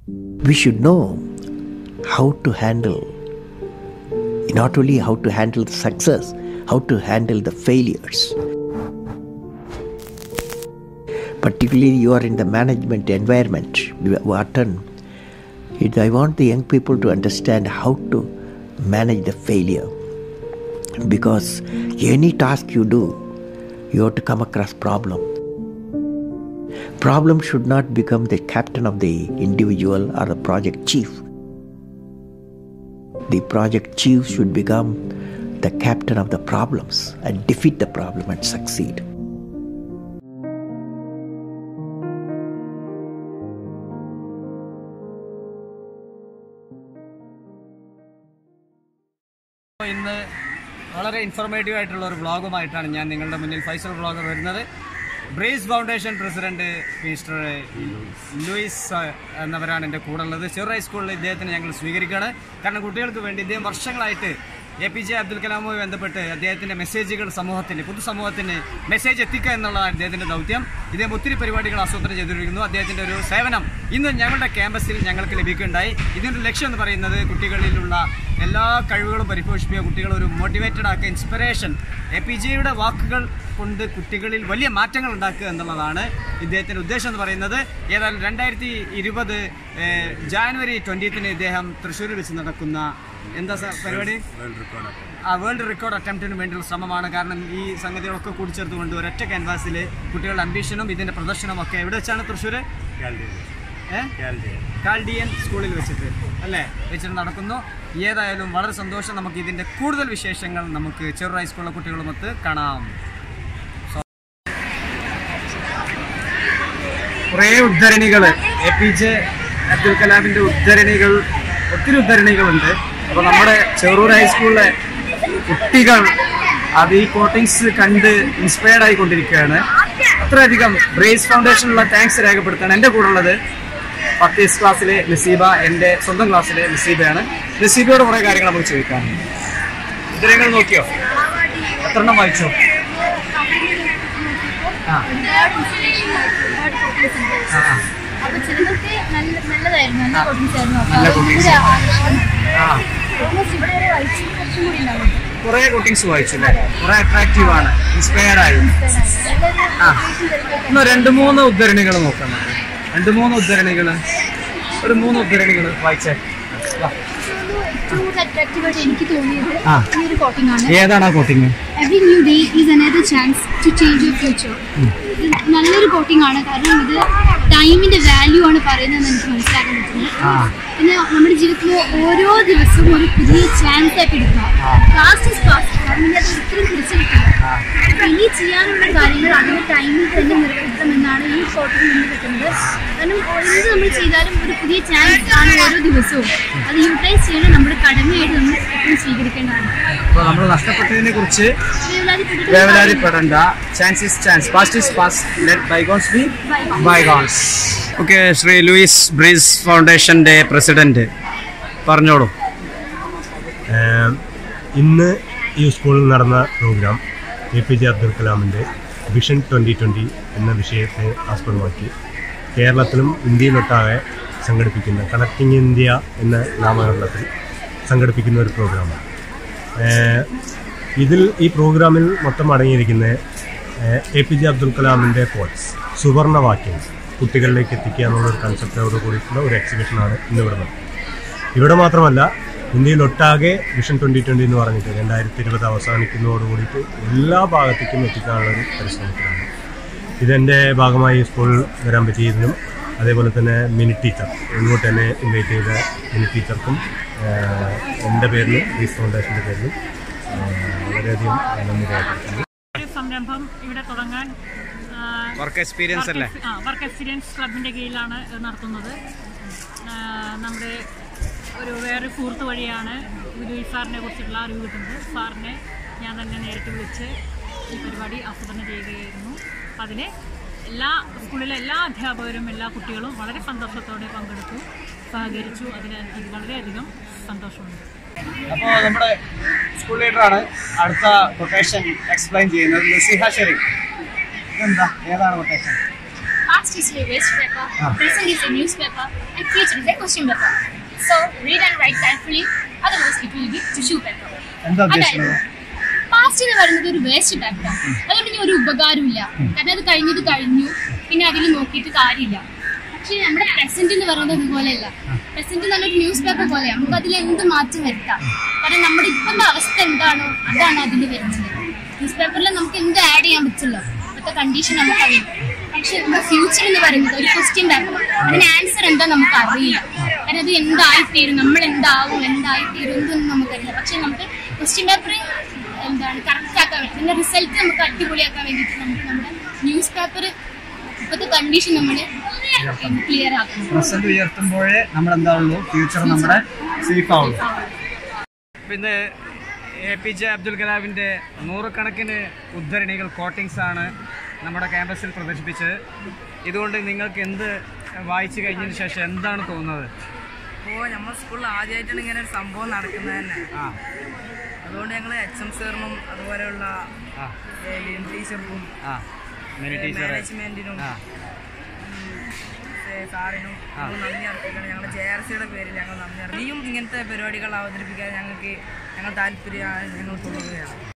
we should know how to handle not only how to handle the success, how to handle the failures. Particularly, you are in the management environment, Wharton. It, I want the young people to understand how to manage the failure. Because any task you do, you have to come across problem. Problem should not become the captain of the individual or the project chief. The project chief should become the captain of the problems and defeat the problem and succeed. ഇന്ന് വളരെ informative ആയിട്ടുള്ള ഒരു വ്ളോഗുമായിട്ടാണ് ഞാൻ നിങ്ങളുടെ മുന്നിൽ Faisal vlogger വരുന്നത് Breeze foundation president mister Louis എന്നവരാണ് എൻ്റെ കൂടെ ഉള്ളത് ചെറു ഹൈസ്കൂളിൽ ഇദ്ദേഹത്തിന് ഞങ്ങൾ സ്വീകരിക്കുകയാണ് കാരണം കുട്ടികൾക്ക് വേണ്ടി ഇദ്ദേഹം വർഷങ്ങളായിട്ട് എ പി ജെ അബ്ദുൽ കലാമുമായി ബന്ധപ്പെട്ട് അദ്ദേഹത്തിൻ്റെ മെസ്സേജുകൾ സമൂഹത്തിന് പൊതുസമൂഹത്തിന് മെസ്സേജ് എത്തിക്കുക എന്നുള്ളതാണ് അദ്ദേഹത്തിൻ്റെ ദൗത്യം ഇദ്ദേഹം ഒത്തിരി പരിപാടികൾ ആസൂത്രണം ചെയ്തിരിക്കുന്നു അദ്ദേഹത്തിൻ്റെ ഒരു സേവനം ഇന്ന് ഞങ്ങളുടെ ക്യാമ്പസിൽ ഞങ്ങൾക്ക് ലഭിക്കുകയുണ്ടായി ഇതിൻ്റെ ലക്ഷ്യം എന്ന് പറയുന്നത് കുട്ടികളിലുള്ള എല്ലാ കഴിവുകളും പരിപോഷിപ്പിക്കുക കുട്ടികൾ ഒരു മോട്ടിവേറ്റഡ് ആക്കുക ഇൻസ്പിറേഷൻ എ പി ജിയുടെ വാക്കുകൾ കൊണ്ട് കുട്ടികളിൽ വലിയ മാറ്റങ്ങൾ ഉണ്ടാക്കുക എന്നുള്ളതാണ് ഇദ്ദേഹത്തിൻ്റെ ഉദ്ദേശം എന്ന് പറയുന്നത് ഏതായാലും രണ്ടായിരത്തി ഇരുപത് ജാനുവരി ട്വൻറ്റീത്തിന് ഇദ്ദേഹം തൃശ്ശൂരിൽ വെച്ച് നടക്കുന്ന എന്താ സ- പരിപാടി ആ വേൾഡ് റെക്കോർഡ് അറ്റംപ്റ്റിന് വേണ്ടിയുള്ള ശ്രമമാണ് കാരണം ഈ സംഗതികളൊക്കെ കൂടിച്ചേർത്തുകൊണ്ട് ഒരൊറ്റ ക്യാൻവാസിൽ കുട്ടികളുടെ അംബീഷനും ഇതിൻ്റെ പ്രദർശനവും ഒക്കെ എവിടെ വെച്ചാണ് തൃശ്ശൂർ കാൽഡിയൻ സ്കൂളിൽ വെച്ചിട്ട് അല്ലേ വെച്ചിട്ട് നടക്കുന്നു ഏതായാലും വളരെ സന്തോഷം നമുക്ക് ഇതിൻ്റെ കൂടുതൽ വിശേഷങ്ങൾ നമുക്ക് ചെറു ഹൈസ്കൂളിലെ കുട്ടികളുമൊത്ത് കാണാം കുറേ ഉദ്ധരണികൾ എ പി ജെ അബ്ദുൽ കലാമിൻ്റെ ഉദ്ധരണികൾ ഒത്തിരി ഉദ്ധരണികളുണ്ട് അപ്പോൾ നമ്മുടെ ചെറൂർ ഹൈസ്കൂളിലെ കുട്ടികൾ അത് ഈ കോട്ടിങ്സ് കണ്ട് ഇൻസ്പയർഡ് ആയിക്കൊണ്ടിരിക്കുകയാണ് അത്രയധികം ബ്രേസ് ഫൗണ്ടേഷനുള്ള താങ്ക്സ് രേഖപ്പെടുത്താണ് എൻ്റെ കൂടെ ഉള്ളത് പത്തീസ് ക്ലാസ്സിലെ നസീബ എൻ്റെ സ്വന്തം ക്ലാസ്സിലെ നസീബയാണ് നസീബയോട് കുറേ കാര്യങ്ങൾ നമുക്ക് ചോദിക്കാം ഉദ്ധരണികൾ നോക്കിയോ എത്ര എണ്ണം വായിച്ചോ ആ ആ ആ. അപ്പൊ ചിലതൊക്കെ നല്ല നല്ലതായിരുന്നു നല്ല കോട്ടിങ്സ് ആയിരുന്നു അപ്പൊ നല്ല അതും coatings. കൂടെ ആകർഷണം. ആ Almost ഇവിടെ വരെ വായിച്ചു കുറച്ചും കൂടി ഉണ്ടാവും കുറേ കോട്ടിങ്സ് വായിച്ചു അല്ലേ കുറേ അട്രാക്റ്റീവ് ആണ് ഇൻസ്പയർഡ് ആയി ആ. ഇന്ന് രണ്ട് മൂന്ന് ഉദ്ധരണികൾ നോക്കാം നമുക്ക്. രണ്ട് മൂന്ന് ഉദ്ധരണികൾ ഒരു മൂന്ന് ഉദ്ധരണികൾ വായിച്ചേ വാ. ഏറ്റവും കൂടുതൽ അട്രാക്റ്റീവ് ആയിട്ട് എനിക്ക് തോന്നിയത് ആ. ഈ ഒരു കോട്ടിംഗ് ആണ് ഏതാണ് ആ quoting every new day is another chance to change your future നല്ലൊരു കോട്ടിംഗ് ആണ് കാരണം ഇത് ടൈമിന്റെ വാല്യൂ ആണ് പറയുന്നതെന്ന് എനിക്ക് മനസ്സിലാക്കാൻ പറ്റുന്നത് ആ പിന്നെ നമ്മുടെ ജീവിതത്തിൽ ഓരോ ദിവസവും ഒരു പുതിയ ചാൻസ് ആയിട്ട് എടുക്കുക പാസ്റ്റ് ഇസ് പാസ്റ്റ് കാരണം ഇനി അത് ഒരിക്കലും തിരിച്ചു കിട്ടില്ല അപ്പൊ ഇനി ചെയ്യാനുള്ള കാര്യങ്ങൾ അതിന്റെ ടൈമിൽ തന്നെ നിറവേറ്റണമെന്നാണ് ഈ ഫോട്ടോയിൽ നിന്ന് കിട്ടുന്നത് കാരണം എന്ത് നമ്മൾ ചെയ്താലും ഒരു പുതിയ ചാൻസ് ആണ് ഓരോ ദിവസവും അത് യൂട്ടിലൈസ് ചെയ്യണം നമ്മുടെ കടമയായിട്ട് നമ്മൾ എപ്പോഴും സ്വീകരിക്കേണ്ടതാണ് അപ്പോൾ നമ്മൾ നഷ്ടപ്പെട്ടതിനെ കുറിച്ച് വേവലാതിപ്പെട്ടിട്ട് വേവലാതിപ്പെടേണ്ട chance is chance past is past let bygones be bygones okay Shri Louis Breeze ഫൗണ്ടേഷൻ്റെ പ്രസിഡന്റ് പറഞ്ഞോളൂ ഏം, ഇന്ന് ഈ സ്കൂളിൽ നടന്ന programme A P J Abdul കലാമിൻ്റെ വിഷൻ ട്വൻ്റി ട്വൻ്റി എന്ന വിഷയത്തെ ആസ്പദമാക്കി കേരളത്തിലും ഇന്ത്യയിലൊട്ടാകെ സംഘടിപ്പിക്കുന്ന കണക്റ്റിംഗ് ഇന്ത്യ എന്ന നാമകരണത്തിൽ സംഘടിപ്പിക്കുന്ന ഒരു പ്രോഗ്രാമാണ് ഏഹ്, ഇതിൽ ഈ പ്രോഗ്രാമിൽ മൊത്തം അടങ്ങിയിരിക്കുന്ന എ പി ജെ അബ്ദുൽ കലാമിൻ്റെ കോട്സ് സുവർണവാക്യം കുട്ടികളിലേക്ക് എത്തിക്കുക എന്നുള്ള ഒരു കൺസെപ്റ്റോട് കൂടിയിട്ടുള്ള ഒരു എക്സിബിഷനാണ് ഇന്ന് ഇവിടെ നടന്നത് ഇവിടെ മാത്രമല്ല ഇന്ത്യയിലൊട്ടാകെ വിഷൻ ട്വൻ്റി ട്വൻ്റി എന്ന് പറഞ്ഞിട്ട് രണ്ടായിരത്തി ഇരുപത് അവസാനിക്കുന്നതോട് കൂടിയിട്ട് എല്ലാ ഭാഗത്തേക്കും എത്തിക്കാനുള്ള ഒരു പരിശ്രമത്തിലാണ് ഇതെൻ്റെ ഭാഗമായി സ്കൂളിൽ വരാൻ പറ്റിയതിനും അതേപോലെ തന്നെ മിനി ടീച്ചർ ഇങ്ങോട്ട് എന്നെ ഇൻവൈറ്റ് ചെയ്ത മിനി ടീച്ചർക്കും ആഹ്, എൻ്റെ പേരിലും പീസ് ഫൗണ്ടേഷൻ്റെ പേരിലും ആഹ്, വളരെയധികം നന്ദി രേഖപ്പെടുത്തുന്നു ഒരു സംരംഭം ഇവിടെ തുടങ്ങാൻ ആ, വർക്ക് എക്സ്പീരിയൻസ് അല്ലേ work ex- uh, work experience ക്ലബിൻ്റെ കീഴിലാണ് ഇത് നടത്തുന്നത് ആ, നമ്മുടെ ഒരു വേറെ സുഹൃത്ത് വഴിയാണ് ലൂയിസ് സാറിനെ കുറിച്ചുള്ള അറിവ് കിട്ടുന്നത് സാറിനെ ഞാൻ തന്നെ നേരിട്ട് വിളിച്ച് ഈ പരിപാടി ആസൂത്രണം ചെയ്യുകയായിരുന്നു അപ്പം അതിന് എല്ലാ സ്കൂളിലെ എല്ലാ അധ്യാപകരും എല്ലാ കുട്ടികളും വളരെ സന്തോഷത്തോടെ പങ്കെടുത്തു സഹകരിച്ചു അതിന് എനിക്ക് വളരെയധികം സന്തോഷമുണ്ട് അപ്പോൾ നമ്മുടെ സ്കൂൾ ലീഡറാണ് അടുത്ത കൊട്ടേഷൻ എക്സ്പ്ലെയിൻ ചെയ്യുന്നത് നസീഹ ഷെരീഫ് ഇതെന്താ ഏതാണ് quotation Past past is a waste paper, present is a newspaper, and future is a question paper. So read and write carefully, otherwise it will be tissue paper. എന്താ ഉദ്ദേശിക്കുന്നത് past എന്ന് പറയുന്നത് ഒരു waste പേപ്പറാണ് അതുകൊണ്ട് ഇനി ഒരു ഉപകാരമില്ല കാരണം അത് കഴിഞ്ഞത് കഴിഞ്ഞു പിന്നെ അതിൽ നോക്കിയിട്ട് കാര്യമില്ല പക്ഷേ നമ്മുടെ പ്രസന്റ് എന്ന് പറയുന്നത് ഇതുപോലെയല്ല പ്രസന്റ് നല്ലൊരു ന്യൂസ് പേപ്പർ പോലെയാണ് നമുക്ക് അതിൽ എന്ത് മാറ്റം വരുത്താം കാരണം നമ്മുടെ ഇപ്പോഴത്തെ അവസ്ഥ എന്താണോ അതാണ് അതിൽ വരുന്നത് ന്യൂസ് പേപ്പറിൽ നമുക്ക് എന്ത് ആഡ് ചെയ്യാൻ പറ്റില്ല ഇപ്പോഴത്തെ കണ്ടീഷൻ നമുക്ക് അറിയാം പക്ഷെ നമ്മുടെ ഫ്യൂച്ചർ എന്ന് പറയുന്നത് ഒരു ക്വസ്റ്റ്യൻ പേപ്പർ അതിന് ആൻസർ എന്താ നമുക്ക് അറിയില്ല കാരണം അത് എന്തായിത്തീരും നമ്മൾ എന്താവും എന്തായിത്തീരും എന്തൊന്നും നമുക്കറിയില്ല പക്ഷെ നമുക്ക് ക്വസ്റ്റ്യൻ പേപ്പർ എന്താണ് കറക്റ്റ് ആക്കാൻ വേണ്ടി അതിന്റെ റിസൾട്ട് നമുക്ക് അടിപൊളിയാക്കാൻ വേണ്ടിയിട്ട് നമുക്ക് നമ്മുടെ ന്യൂസ് പേപ്പർ ഇപ്പോഴത്തെ കണ്ടീഷൻ നമ്മൾ ക്ലിയർ ആക്കണം പ്രസന്റ് ഉയർത്തുമ്പോഴേ നമ്മൾ എന്താ ഉള്ളൂ ഫ്യൂച്ചർ നമ്മുടെ സേഫ് ആവുള്ളൂ പിന്നെ എ പി ജെ അബ്ദുൽ കലാമിൻ്റെ നൂറുകണക്കിന് ഉദ്ധരണികൾ കോട്ടിങ്സ് ആണ് നമ്മുടെ ക്യാമ്പസിൽ പ്രദർശിപ്പിച്ചത് ഇതുകൊണ്ട് നിങ്ങൾക്ക് എന്ത് വായിച്ചു കഴിഞ്ഞതിന് ശേഷം എന്താണ് തോന്നുന്നത് അപ്പോൾ നമ്മൾ സ്കൂളിൽ ആദ്യമായിട്ടാണ് ഇങ്ങനെ ഒരു സംഭവം നടക്കുന്നത് തന്നെ ആ അതുകൊണ്ട് ഞങ്ങൾ എച്ച് എം സാറിനും അതുപോലെയുള്ള ആ ലിൻ ടീച്ചർക്കും ആ മിനി ടീച്ചർ മാനേജ്മെന്റിനും ആ സാറിനും ഞങ്ങൾ നന്ദി അർപ്പിക്കണം ഞങ്ങൾ ജെ ആർ സിയുടെ പേരിൽ ഞങ്ങൾ നന്ദി അർപ്പിക്കും ഇനിയും ഇങ്ങനത്തെ പരിപാടികൾ അവതരിപ്പിക്കാൻ ഞങ്ങൾക്ക് ഞങ്ങൾ താല്പര്യമാണ് ഞങ്ങൾക്കുള്ളത്